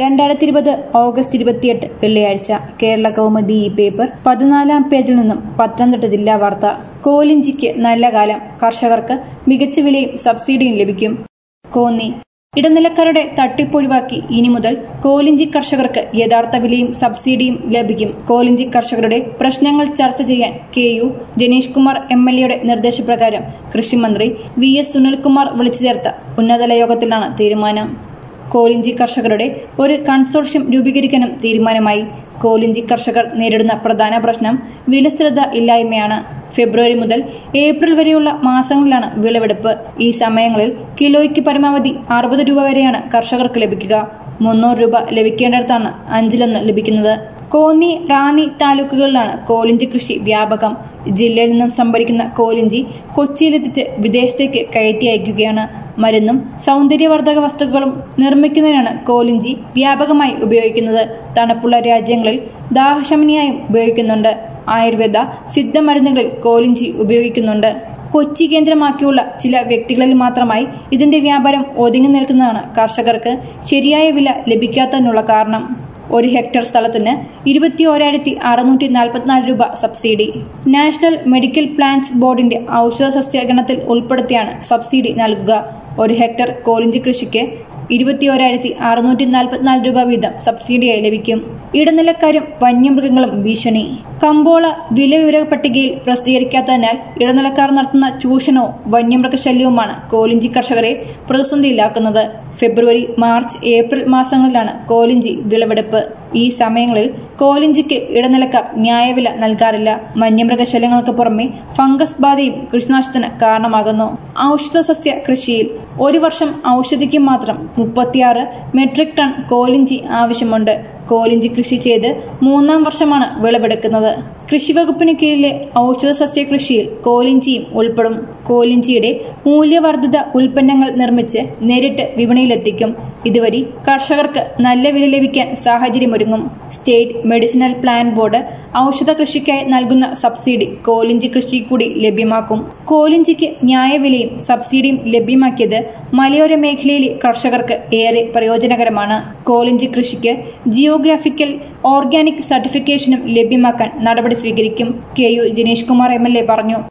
രണ്ടായിരത്തി ഇരുപത് ഓഗസ്റ്റ് ഇരുപത്തിയെട്ട് വെള്ളിയാഴ്ച കേരള കൗമുദി ഈ പേപ്പർ പതിനാലാം പേജിൽ നിന്നും പത്തനംതിട്ട ജില്ലാ വാർത്ത കോലിഞ്ചിക്ക് നല്ല കാലം കർഷകർക്ക് മികച്ച വിലയും സബ്സിഡിയും ലഭിക്കും കോന്നി ഇടനിലക്കാരുടെ തട്ടിപ്പൊഴിവാക്കി ഇനി മുതൽ കോലിഞ്ചി കർഷകർക്ക് യഥാർത്ഥ വിലയും സബ്സിഡിയും ലഭിക്കും കോലിഞ്ചി കർഷകരുടെ പ്രശ്നങ്ങൾ ചർച്ച ചെയ്യാൻ K U Janeesh Kumar M L എയുടെ നിർദ്ദേശപ്രകാരം കൃഷിമന്ത്രി വി എസ് സുനിൽകുമാർ വിളിച്ചു ചേർത്ത ഉന്നതതല യോഗത്തിലാണ് തീരുമാനം കോലിഞ്ചി കർഷകരുടെ ഒരു കൺസോർഷ്യം രൂപീകരിക്കാനും തീരുമാനമായി കോലിഞ്ചി കർഷകർ നേരിടുന്ന പ്രധാന പ്രശ്നം വിലസ്ഥിരത ഇല്ലായ്മയാണ് ഫെബ്രുവരി മുതൽ ഏപ്രിൽ വരെയുള്ള മാസങ്ങളിലാണ് വിളവെടുപ്പ് ഈ സമയങ്ങളിൽ കിലോയ്ക്ക് പരമാവധി അറുപത് രൂപ വരെയാണ് കർഷകർക്ക് ലഭിക്കുക മുന്നൂറ് രൂപ ലഭിക്കേണ്ടിടത്താണ് അഞ്ചിലൊന്ന് ലഭിക്കുന്നത് കോന്നി റാന്നി താലൂക്കുകളിലാണ് കോലിഞ്ചി കൃഷി വ്യാപകം ജില്ലയിൽ നിന്നും സംഭരിക്കുന്ന കോലിഞ്ചി കൊച്ചിയിലെത്തിച്ച് വിദേശത്തേക്ക് കയറ്റി അയക്കുകയാണ് മരുന്നും സൗന്ദര്യവർദ്ധക വസ്തുക്കളും നിർമ്മിക്കുന്നതിനാണ് കോലിഞ്ചി വ്യാപകമായി ഉപയോഗിക്കുന്നത് തണുപ്പുള്ള രാജ്യങ്ങളിൽ ദാഹശമനിയായും ഉപയോഗിക്കുന്നുണ്ട് ആയുർവേദ സിദ്ധമരുന്നുകളിൽ കോലിഞ്ചി ഉപയോഗിക്കുന്നുണ്ട് കൊച്ചി കേന്ദ്രമാക്കിയുള്ള ചില വ്യക്തികളിൽ മാത്രമായി ഇതിന്റെ വ്യാപാരം ഒതുങ്ങി നിൽക്കുന്നതാണ് കർഷകർക്ക് ശരിയായ വില ലഭിക്കാത്തതിനുള്ള കാരണം ഒരു ഹെക്ടർ സ്ഥലത്തിന് ഇരുപത്തി ഓരായിരത്തി അറുന്നൂറ്റി നാൽപ്പത്തിനാല് രൂപ സബ്സിഡി നാഷണൽ മെഡിക്കൽ പ്ലാന്റ്സ് ബോർഡിന്റെ ഔഷധ സസ്യഗണത്തിൽ ഉൾപ്പെടുത്തിയാണ് സബ്സിഡി നൽകുക ഒരു ഹെക്ടർ കോലിഞ്ചി കൃഷിക്ക് ഇരുപത്തി ഓരായിരത്തി അറുന്നൂറ്റി നാൽപ്പത്തിനാല് രൂപ വീതം സബ്സിഡിയായി ലഭിക്കും ഇടനിലക്കാരും വന്യമൃഗങ്ങളും ഭീഷണി കമ്പോള വില വിവര പട്ടികയിൽ പ്രസിദ്ധീകരിക്കാത്തതിനാൽ ഇടനിലക്കാർ നടത്തുന്ന ചൂഷണവും വന്യമൃഗശല്യവുമാണ് കോലിഞ്ചി കർഷകരെ പ്രതിസന്ധിയിലാക്കുന്നത് ഫെബ്രുവരി മാർച്ച് ഏപ്രിൽ മാസങ്ങളിലാണ് കോലിഞ്ചി വിളവെടുപ്പ് ഈ സമയങ്ങളിൽ കോലിഞ്ചിക്ക് ഇടനിലക്കാർ ന്യായവില നൽകാറില്ല വന്യമൃഗശല്യങ്ങൾക്ക് പുറമെ ഫംഗസ് ബാധയും കൃഷിനാശത്തിന് കാരണമാകുന്നു ഔഷധ സസ്യ കൃഷിയിൽ ഒരു വർഷം ഔഷധിക്ക് മാത്രം മുപ്പത്തിയാറ് മെട്രിക് ടൺ കോലിഞ്ചി ആവശ്യമുണ്ട് കോലിഞ്ചി കൃഷി ചെയ്ത് മൂന്നാം വർഷമാണ് വിളവെടുക്കുന്നത് കൃഷിവകുപ്പിന് കീഴിലെ ഔഷധ സസ്യ കൃഷിയിൽ കോലിഞ്ചിയും ഉൾപ്പെടും കോലിഞ്ചിയുടെ മൂല്യവർദ്ധിത ഉൽപ്പന്നങ്ങൾ നിർമ്മിച്ച് നേരിട്ട് വിപണിയിലെത്തിക്കും ഇതുവഴി കർഷകർക്ക് നല്ല വില ലഭിക്കാൻ സാഹചര്യമൊരുങ്ങും സ്റ്റേറ്റ് മെഡിസിനൽ പ്ലാൻ ബോർഡ് ഔഷധ കൃഷിക്കായി നൽകുന്ന സബ്സിഡി കോലിഞ്ചി കൃഷി കൂടി ലഭ്യമാക്കും കോലിഞ്ചിക്ക് ന്യായവിലയും സബ്സിഡിയും ലഭ്യമാക്കിയത് മലയോര മേഖലയിലെ കർഷകർക്ക് ഏറെ പ്രയോജനകരമാണ് കോലിഞ്ചി കൃഷിക്ക് ജിയോഗ്രാഫിക്കൽ ഓർഗാനിക് സർട്ടിഫിക്കേഷനും ലഭ്യമാക്കാൻ നടപടി സ്വീകരിക്കും K U Janeesh Kumar M പറഞ്ഞു